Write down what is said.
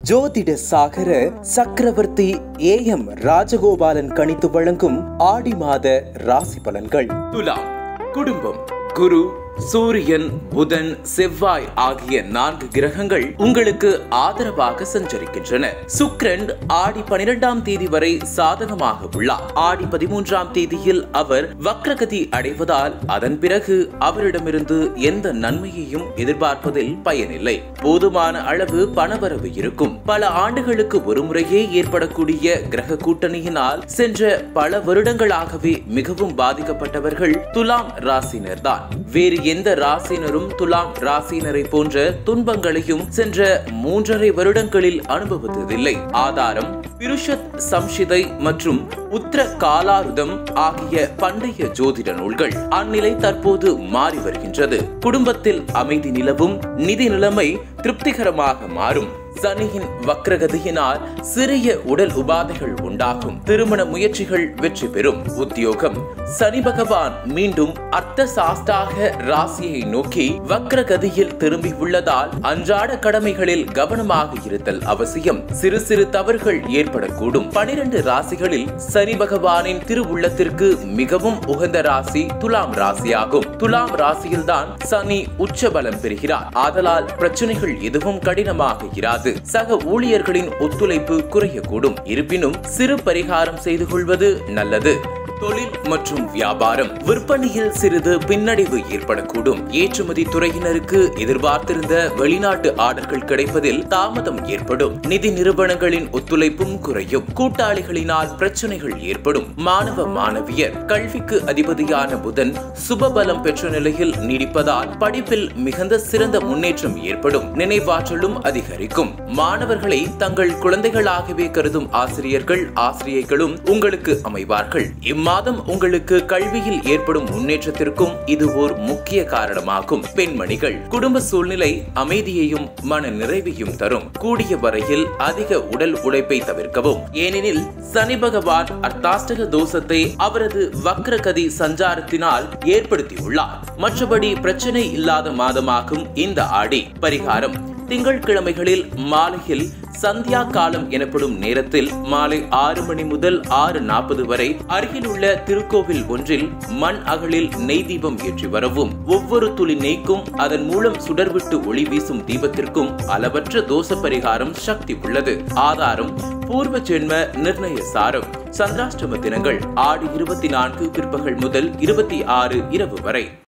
ஜோதிட சாகர சக்கரவர்த்தி A M Rajagopalan கணித்து வழங்கும் ஆடி மாத ராசி பலன்கள் துலாம் குடும்பம் குரு சூரியன் புதன் செவ்வாய் ஆகிய நான்கு கிரகங்கள் உங்களுக்கு ஆதரவாக சஞ்சரிக்கின்றன சுக்கிரன் ஆடி பனிரெண்டாம் தேதி வரை சாதகமாக உள்ளார் ஆடி பதிமூன்றாம் தேதியில் அவர் வக்ரகதி அடைவதால் அதன் பிறகு அவரிடமிருந்து எந்த நன்மையையும் எதிர்பார்ப்பதில் பயனில்லை போதுமான அளவு பணவரவு இருக்கும் பல ஆண்டுகளுக்கு ஒரு முறையே ஏற்படக்கூடிய கிரக கூட்டணியினால் சென்ற பல வருடங்களாகவே மிகவும் பாதிக்கப்பட்டவர்கள் துலாம் ராசினர்தான் வேறு எந்த ராசினரும் துலாம் ராசினரை போன்ற துன்பங்களையும் சென்ற மூன்றரை வருடங்களில் அனுபவித்ததில்லை ஆதாரம் பிருஷத் சம்ஷிதை மற்றும் உத்தர காலாருதம் ஆகிய பண்டைய ஜோதிட நூல்கள் அந்நிலை தற்போது மாறி வருகின்றது குடும்பத்தில் அமைதி நிலவும் நிதி நிலைமை திருப்திகரமாக மாறும் சனியின் வக்ரகதியினால் சிறிய உடல் உபாதைகள் உண்டாகும் திருமண முயற்சிகள் வெற்றி பெறும் உத்தியோகம் சனி பகவான் மீண்டும் அர்த்த சாஸ்தாக ராசியை நோக்கி வக்ரகதியில் திரும்பி உள்ளதால் அன்றாட கடமைகளில் கவனமாக இருத்தல் அவசியம் சிறு சிறு தவறுகள் ஏற்படக்கூடும் பனிரெண்டு ராசிகளில் சனி பகவானின் திருவுள்ளத்திற்கு மிகவும் உகந்த ராசி துலாம் ராசியாகும் துலாம் ராசியில்தான் சனி உச்ச பலம் பெறுகிறார் ஆதலால் பிரச்சனைகள் எதுவும் கடினமாக இராது சக ஊழியர்களின் ஒத்துழைப்பு குறையக்கூடும் இருப்பினும் சிறு பரிகாரம் செய்து கொள்வது நல்லது தொழில் மற்றும் வியாபாரம் விற்பனையில் சிறிது பின்னடைவு ஏற்படக்கூடும் ஏற்றுமதி துறையினருக்கு எதிர்பார்த்திருந்த வெளிநாட்டு ஆர்டர்கள் கிடைப்பதில் தாமதம் ஏற்படும் நிதி நிறுவனங்களின் ஒத்துழைப்பும் குறையும் கூட்டாளிகளினால் பிரச்சனைகள் ஏற்படும் மாணவ மாணவியர் கல்விக்கு அதிபதியான புதன் சுபபலம் பெற்ற நிலையில் நீடிப்பதால் படிப்பில் மிகுந்த சிறந்த முன்னேற்றம் ஏற்படும் நினைவாற்றலும் அதிகரிக்கும் மாணவர்களை தங்கள் குழந்தைகளாகவே கருதும் ஆசிரியர்கள் ஆசிரியர்களும் உங்களுக்கு அமைவார்கள் இம்மாதம் உங்களுக்கு கல்வியில் ஏற்படும் முன்னேற்றத்திற்கும் இது ஓர் முக்கிய காரணமாகும் பெண்மணிகள் குடும்ப சூழ்நிலை அமைதியையும் மன நிறைவையும் தரும் கூடிய வரையில் அதிக உடல் உழைப்பை தவிர்க்கவும் ஏனெனில் சனி பகவான் அர்த்தாஷ்டக தோஷத்தை அவரது வக்ரகதி சஞ்சாரத்தினால் ஏற்படுத்தியுள்ளார் மற்றபடி பிரச்சனை இல்லாத மாதமாகும் இந்த ஆடி பரிகாரம் திங்கட்கிழமைகளில் மாலையில் சந்தியா காலம் எனப்படும் நேரத்தில் மாலை ஆறு மணி முதல் ஆறு நாற்பது வரை அருகில் உள்ள திருக்கோவில் ஒன்றில் மண் அகலில் நெய் தீபம் ஏற்றி வரவும் ஒவ்வொரு துளி நெய்க்கும் அதன் மூலம் சுடர்விட்டு ஒளி வீசும் தீபத்திற்கும் அளவற்ற தோஷ பரிகாரம் சக்தி உள்ளது ஆதாரம் பூர்வ ஜென்ம நிர்ணய சாரம் சந்திராஷ்டம தினங்கள் ஆடி இருபத்தி நான்கு பிற்பகல் முதல் இருபத்தி ஆறு இரவு வரை